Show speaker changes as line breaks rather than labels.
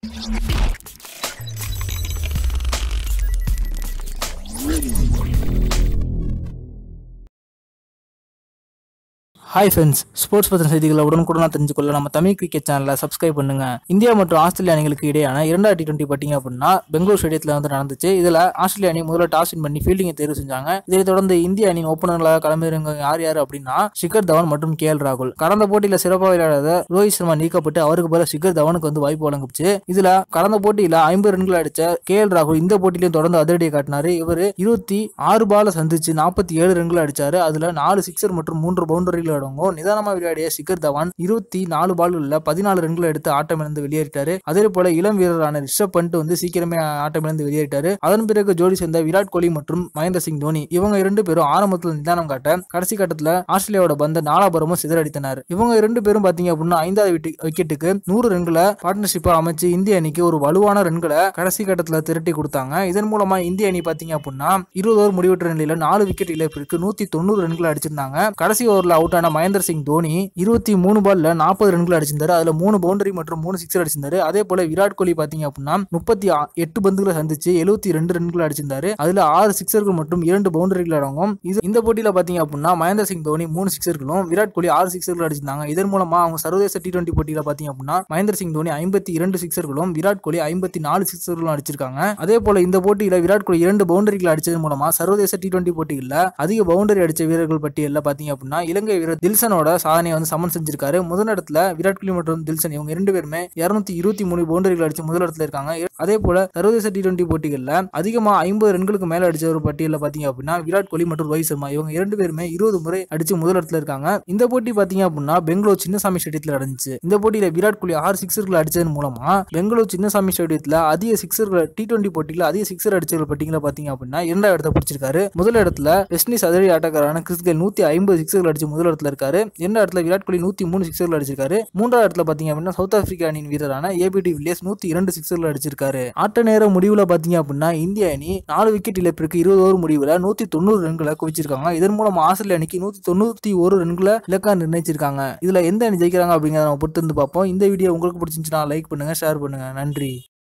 hi friends sports பற்றின செய்திகளை உடனுக்குடனாக தெரிஞ்சுக்கொள்ள நம்ம தமிழ் கிரிக்கெட் சேனலை சப்ஸ்கிரைப் பண்ணுங்க இந்தியா மற்றும் ஆஸ்திரேலியா அணிகளுக்கு இடையான இரண்டாவது டி டுவெண்ட்டி பார்த்தீங்க அப்படின்னா பெங்களூர் ஸ்டேடியத்தில் வந்து நடந்துச்சு இதில் ஆஸ்திரேலியா அணி முதல்ல டாஸ் வின் பண்ணி ஃபீல்டிங்கை தேர்வு செஞ்சாங்க இதைத் தொடர்ந்து இந்திய அணியின் ஓப்பனர்களாக களமிறங்க யார் யார் அப்படின்னா ஷிகர் தவன் மற்றும் கே எல் ராகுல் கடந்த போட்டியில் சிறப்பாக விளையாடாத ரோஹித் சர்மா நீக்கப்பட்டு அவருக்கு பதிலாக ஷிகர் தவனுக்கு வந்து வாய்ப்பு வழங்குச்சு இதுல கடந்த போட்டியில ஐம்பது ரன்கள் அடிச்ச கே எல் ராகுல் இந்த போட்டியிலும் தொடர்ந்து அதிரடியை காட்டினாரு இவர் இருபத்தி ஆறு பால சந்திச்சு நாற்பத்தி ஏழு ரன்கள் அடிச்சாரு அதுல நாலு சிக்ஸர் மற்றும் மூன்று பவுண்டரிகள் அடங்கும் நிதானமா விளையாடிய சிகர் தவான் இருபத்தி நாலு பால்கள்ல பதினாலு ரன்கள் எடுத்து ஆட்டமிழந்து வெளியேறிட்டாரு அதே போல இளம் வீரரான ரிஷப் பண்ட் வந்து சீக்கிரமே ஆட்டமிழந்து வெளியேறிட்டாரு அதன் பிறகு ஜோடி சேர்ந்த விராட் கோலி மற்றும் மகேந்திர சிங் தோனி இவங்க இரண்டு பேரும் ஆரம்பத்தில் நிதானம் காட்ட கடைசி கட்டத்துல ஆஸ்திரேலியாவோட பந்த நாலாபுரமும் சிதறடித்தனர் இவங்க இரண்டு பேரும் பாத்தீங்க அப்படின்னா ஐந்தாவது விட்டு- விக்கெட்டுக்கு நூறு ரன்களை பார்ட்னர்ஷிப்பா அமைச்சு இந்திய அணிக்கு ஒரு வலுவான ரன்களை கடைசி கட்டத்துல திரட்டி கொடுத்தாங்க இதன் மூலமா இந்திய அணி பாத்தீங்க அப்படின்னா இருபது ஓவர் முடிவற்ற நிலையில நாலு விக்கெட் இழப்பிற்கு நூத்தி தொண்ணூறு ரன்கள் அடிச்சிருந்தாங்க கடைசி ஓவர்ல அவுட் ஆன மகேந்திர சிங் தோனி இருபத்தி மூணு பால்ல நாற்பது ரன்கள் அடிச்சிருந்தாரு அதுல மூணு பவுண்டரி மற்றும் மூணு சிக்ஸர் அடிச்சிருந்தாரு அதே போல விராட் கோலி பாத்தீங்க அப்படின்னா முப்பத்தி ஆ- எட்டு பந்துகளை சந்திச்சு எழுபத்தி ரெண்டு ரன்கள் அடிச்சிருந்தாரு அதுல ஆறு சிக்ஸர்கள் மற்றும் இரண்டு பவுண்டரிகள் அடங்கும் இது இந்த போட்டியில பாத்தீங்க அப்படின்னா மகேந்திர சிங் தோனி மூணு சிக்ஸர்களும் விராட் கோலி ஆறு சிக்ஸர்கள் அடிச்சிருந்தாங்க இதன் மூலமா அவங்க சர்வதேச டி டுவெண்டி போட்டியில பாத்தீங்க அப்படின்னா மகேந்திர சிங் தோனி ஐம்பத்தி இரண்டு சிக்ஸர்களும் விராட் கோலி ஐம்பத்தி நாலு சிக்ஸர்களும் அடிச்சிருக்காங்க அதே போல இந்த போட்டியில விராட் கோலி இரண்டு பவுண்டரிகள் அடிச்சதன் மூலமா சர்வதேச டி டுவெண்டி போட்டிகளில் அதிக பவுண்டரி அடிச்ச வீரர்கள் பட்டியலில் பாத்தீங்க அப்படின்னா இலங்கை வீரர் தில்சனோட சாதனையை வந்து சமன் செஞ்சிருக்காரு முதல் இடத்துல விராட் கோலி மற்றும் தில்சன் இவங்க இரண்டு பேருமே இருநூத்தி இருபத்தி மூணு பவுண்டரிகள் அடிச்சு முதல் இடத்துல இருக்காங்க அதே போல சர்வதேச டி டுவெண்டி போட்டிகளில் அதிகமா ஐம்பது ரன்களுக்கு மேல அடிச்ச ஒரு பட்டியலில் பாத்தீங்க அப்படின்னா விராட் கோலி மற்றும் ரோஹித் சர்மா இவங்க இரண்டு பேருமே இருபது முறை அடிச்சு முதல் இடத்துல இருக்காங்க இந்த போட்டி பாத்தீங்க அப்படின்னா பெங்களூர் சின்னசாமி ஸ்டேடியத்தில் நடந்துச்சு இந்த போட்டியில விராட் கோலி ஆறு சிக்ஸர்கள் அடிச்சதன் மூலமா பெங்களூர் சின்னசாமி ஸ்டேடியத்தில் அதிக சிக்ஸர்கள் டி டுவெண்டி போட்டியில் அதிக சிக்ஸர் அடிச்சவர்கள் பட்டியலில் பாத்தீங்க அப்படின்னா இரண்டாவது இடத்தை பிடிச்சிருக்காரு முதல் இடத்துல வெஸ்ட் இண்டீஸ் அதிரடி ஆட்டக்காரரான கிறிஸ் கெயில் நூத்தி ஐம்பது சிக்ஸர்கள் அடிச்சு முதல் இடத்துல இருக்காரு இரண்டாவது இடத்துல விராட் கோலி நூத்தி மூணு சிக்ஸர்கள் அடிச்சிருக்காரு மூன்றாவது இடத்துல பாத்தீங்க அப்படின்னா சவுத் ஆப்பிரிக்கா அணியின் வீரரான ஏபிடி வில்லியர்ஸ் நூத்தி இரண்டு சிக்ஸர்கள் அடிச்சிருக்காரு ஆட்ட நேர முடிவுல பாத்தீங்க அப்படின்னா இந்திய அணி நாலு விக்கெட் இழப்பிற்கு இருபது ஓவர் முடிவுல நூத்தி தொண்ணூறு ரன்களை குவிச்சிருக்காங்க இதன் மூலம் ஆஸ்திரேலிய அணிக்கு நூத்தி தொண்ணூத்தி ஒரு ரன்களை இலக்கா நிர்ணயிச்சிருக்காங்க இதுல எந்த அணி ஜெயிக்கிறாங்க அப்படிங்கிறத நம்ம பொறுத்து இருந்து பார்ப்போம் இந்த வீடியோ உங்களுக்கு பிடிச்சிருந்துச்சுன்னா லைக் பண்ணுங்க ஷேர் பண்ணுங்க நன்றி